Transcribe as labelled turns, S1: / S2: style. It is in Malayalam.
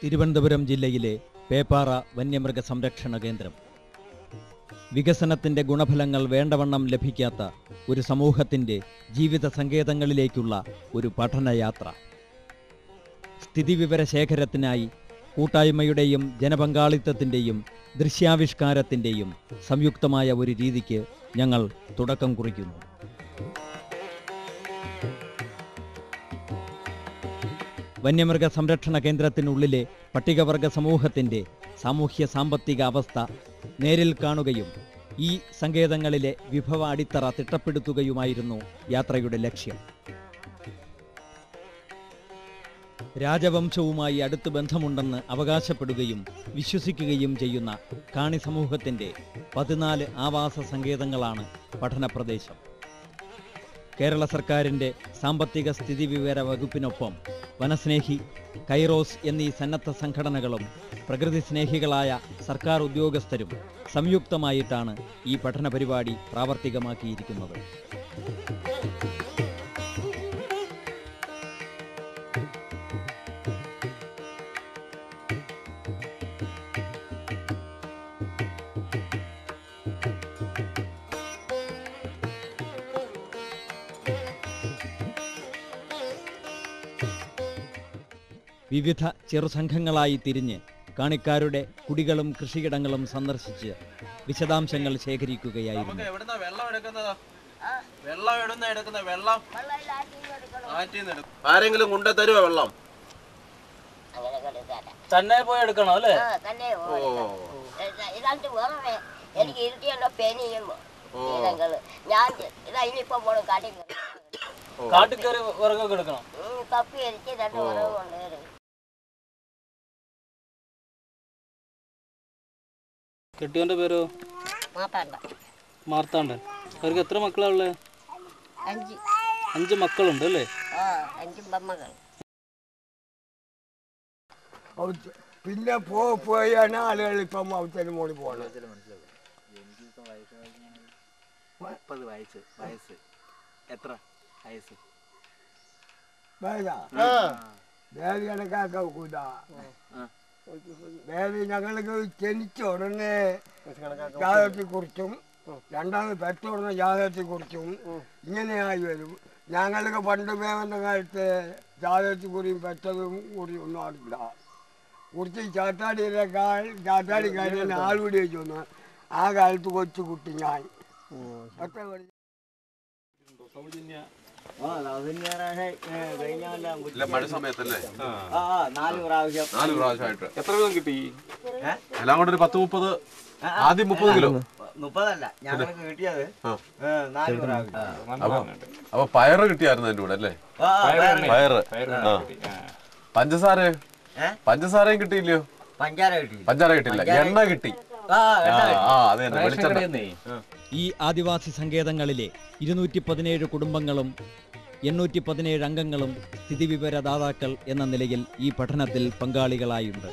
S1: തിരുവനന്തപുരം ജില്ലയിലെ പേപ്പാറ വന്യമൃഗ സംരക്ഷണ കേന്ദ്രം വികസനത്തിന്റെ ഗുണഫലങ്ങൾ വേണ്ടവണ്ണം ലഭിക്കാത്ത ഒരു സമൂഹത്തിന്റെ ജീവിത സങ്കേതങ്ങളിലേക്കുള്ള ഒരു പഠനയാത്ര സ്ഥിതിവിവര ശേഖരത്തിനായി കൂട്ടായ്മയുടെയും ജനപങ്കാളിത്തത്തിന്റെയും ദൃശ്യാവിഷ്കാരത്തിന്റെയും സംയുക്തമായ ഒരു രീതിക്ക് ഞങ്ങൾ തുടക്കം കുറിക്കുന്നു വന്യമൃഗ സംരക്ഷണ കേന്ദ്രത്തിനുള്ളിലെ പട്ടികവർഗ സമൂഹത്തിന്റെ സാമൂഹ്യ സാമ്പത്തിക അവസ്ഥ നേരിൽ കാണുകയും ഈ സങ്കേതങ്ങളിലെ വിഭവ അടിത്തറ തിട്ടപ്പെടുത്തുകയുമായിരുന്നു യാത്രയുടെ ലക്ഷ്യം രാജവംശവുമായി അടുത്ത് ബന്ധമുണ്ടെന്ന് അവകാശപ്പെടുകയും വിശ്വസിക്കുകയും ചെയ്യുന്ന കാണി സമൂഹത്തിന്റെ പതിനാല് ആവാസ സങ്കേതങ്ങളാണ് പഠന പ്രദേശം കേരള സർക്കാരിന്റെ സാമ്പത്തിക സ്ഥിതിവിവര വകുപ്പിനൊപ്പം വനസ്നേഹി കൈറോസ് എന്നീ സന്നദ്ധ സംഘടനകളും പ്രകൃതി സ്നേഹികളായ സർക്കാർ ഉദ്യോഗസ്ഥരും സംയുക്തമായിട്ടാണ് ഈ പഠന പരിപാടി പ്രാവർത്തികമാക്കിയിരിക്കുന്നത് വിവിധ ചെറുസംഘങ്ങളായി തിരിഞ്ഞ് കാണിക്കാരുടെ കുടികളും കൃഷിയിടങ്ങളും സന്ദർശിച്ച് വിശദാംശങ്ങൾ ശേഖരിക്കുകയായിരുന്നു
S2: നമുക്ക് എവിടുന്ന വെള്ളം എടുക്കുന്നത് വെള്ളം എവിടുന്ന എടുക്കുന്ന വെള്ളം ആറ്റിന്ന് എടുക്കും ആരെങ്കിലും കൊണ്ടു തരുവോ വെള്ളം
S3: തന്നെ പോയി എടുക്കണം അല്ലേ
S4: ആ, തന്നെ ഇതാണ്ട് വേറെ വേ- എനിക്ക് ഇരുട്ടിയല്ലോ പെനിയും ഇതങ്ങള് ഞാൻ ഇതാ ഇനിയിപ്പോ പോണം കാട്ടി
S3: കാട്ടിൽ കയറി വിറകൊക്കെ എടുക്കണം
S4: കപ്പി എനിക്ക് രണ്ട് ഉറവ് കൊണ്ടുവരും
S3: കെട്ടിയവന്റെ പേരോ
S4: മാത്താണ്ട
S3: മാർത്താണ്ഡൻ അവർക്ക് എത്ര മക്കളാ ഉള്ളത്
S4: അഞ്ച്
S3: അഞ്ച് മക്കളുണ്ട് അല്ലേ
S4: ആ അഞ്ച് ബമ്മകൾ
S5: ഔത്ത് പിന്നെ പോ പോയാണ് ആളുകൾ ഇപ്പം ഔത്തിന് മോളിൽ പോകണം
S2: മുപ്പത് വയസ്സ് വയസ്സ് എത്ര വയസ്സ്
S5: വേദ വേദി കണക്കാക്കാൻ കൂട വേദി ഞങ്ങൾക്ക് ജനിച്ച ഉടനെ ജാതകത്തെ കുറിച്ചും രണ്ടാമത് പെറ്റ ഉടനെ ജാതകത്തെ കുറിച്ചും ഇങ്ങനെയായി വരും ഞങ്ങൾക്ക് പണ്ട് വേവന്റെ കാലത്ത് ജാതകത്തെ കുറിയും പെറ്റതും കൂടി ഒന്നും അറിയില്ല കുറിച്ച് ചാത്താടിയിലേക്കാൾ ചാത്താടിക്കാരൻ ആളുകൂടി വെച്ചു വന്നു ആ കാലത്ത് കൊച്ചു കുട്ടി ഞാൻ ഒറ്റ കളി
S6: ഇല്ല മഴ സമയത്തല്ലേ
S7: നാല് പ്രാവശ്യം
S6: നാല് പ്രാവശ്യമായിട്ട്
S2: എത്ര വീതം കിട്ടി
S6: എല്ലാം കൂടെ ഒരു പത്ത് മുപ്പത് ആദ്യം മുപ്പത് കിലോ
S7: മുപ്പതല്ല ഞങ്ങൾക്ക് കിട്ടിയത്
S6: ആ.
S7: ഏ, നാല് പ്രാവശ്യം
S6: അപ്പൊ അപ്പൊ പയറ് കിട്ടിയായിരുന്നു എന്റെ കൂടെ അല്ലേ
S7: ആ, ആ,
S6: പയറ് ആ പഞ്ചസാര
S7: ഏ?
S6: പഞ്ചസാരയും കിട്ടിയില്ലയോ
S7: പഞ്ചാര കിട്ടി
S6: പഞ്ചാര കിട്ടിയില്ല എണ്ണ കിട്ടി
S7: ആ
S6: ആ
S7: എണ്ണ കിട്ടി.
S6: ആ അത് തന്നെ വെളിച്ചെണ്ണ
S1: ഈ ആദിവാസി സങ്കേതങ്ങളിലെ ഇരുന്നൂറ്റി പതിനേഴ് കുടുംബങ്ങളും എണ്ണൂറ്റി പതിനേഴ് അംഗങ്ങളും സ്ഥിതിവിവരദാതാക്കൾ എന്ന നിലയിൽ ഈ പഠനത്തിൽ പങ്കാളികളായുണ്ട്